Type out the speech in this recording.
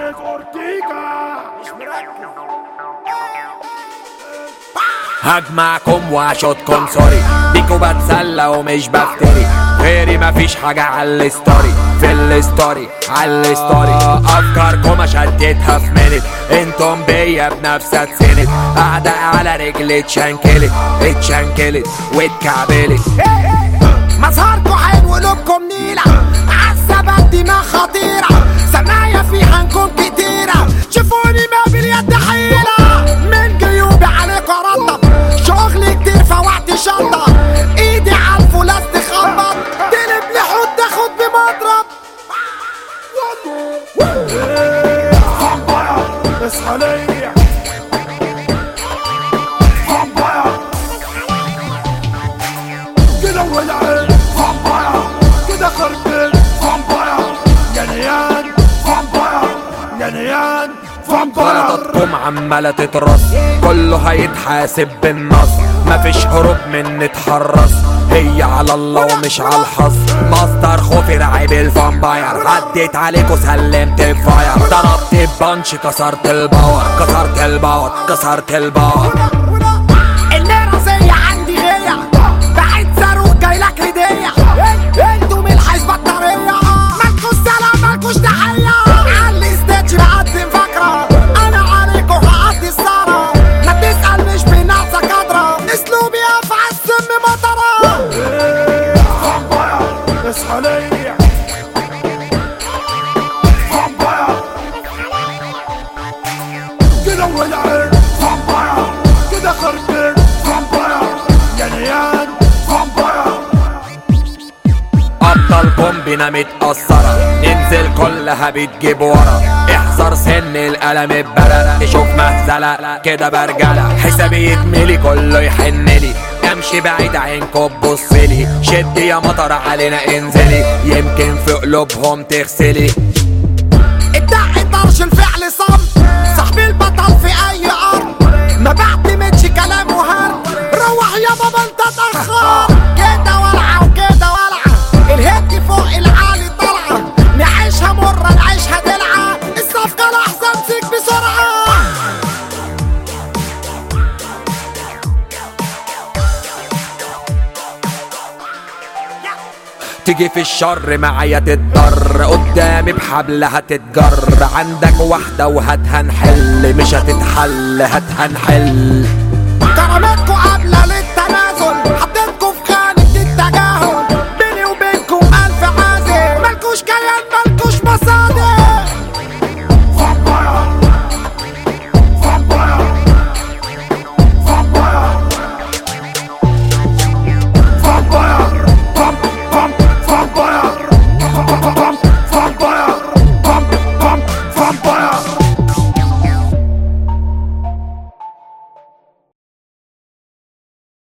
عليك اورتيجا مش مركز هجمعكم واشوطكم سوري بيكو بتسلى ومش بفتري غيري مفيش حاجة على الستوري في الستوري على الستوري افكاركم اشدتها في منت انتم بيا بنفس اتسند قاعدة على رجلي اتشنكلت اتشنكلت واتكعبلت مظهركوا حلو قلوبكم نيلة عالثبات دماغ خطيرة سمايا فيها نكون كتيرة شوفوني ما باليد حيلة من جيوبي عليكوا ارطب شغل كتير فوقت شنطة ايدي عالفولاس تخبط تقلب لحوت تاخد بمضرب فامباير اصحى ليا فامباير كده ولعت فامباير كده خربت فامباير ينيان فامباير ينيان فامباير غلطاتكم عمالة تترص كله هيتحاسب بالنص مفيش هروب من نتحرص هي على الله ومش على الحظ مصدر خوفي رعيب الفامباير عديت عليكوا سلمت بفاير ضربت ببانش كسرت الباور كسرت الباور كسرت الباور الليرة زي عندي غية بعيد صاروخ جايلك هدية انتوا من الحيز بطارية مالكوش سلام مالكوش تحية علي ستيتش بقدم فكرة انا عليكوا هعدي السارة ما تسأل مش بنعسة قدرة اسلوبي افعى السم مطرة فامباير اصحى ليا فامباير كده ولعت فامباير كده خربت فامباير ينيان فامباير ابطالكم بينا متأثرة ننزل كلها بتجيب ورا احذر سن القلم البلدة نشوف مهزلة كده برجلة حسابي يتملي كله يحنلي امشي بعيد عينكم بصلي شد يا مطر علينا انزلي يمكن في قلوبهم تغسلي ادعي طرش الفعل صم صاحبي البطل في اي ارض ما بعتمدش كلام وهرد روح يا بابا انت اتاخر كده ولعه وكده ولعه الهد فوق العالي طالعه نعيشها مره نعيشها دلعه الصفقه لحظه امسك بسرعه تيجي في الشر معايا تتضر قدامي بحبلها تتجر عندك واحدة وهاتها نحل مش هتتحل هاتها نحل كرامتكوا قابله للتنازل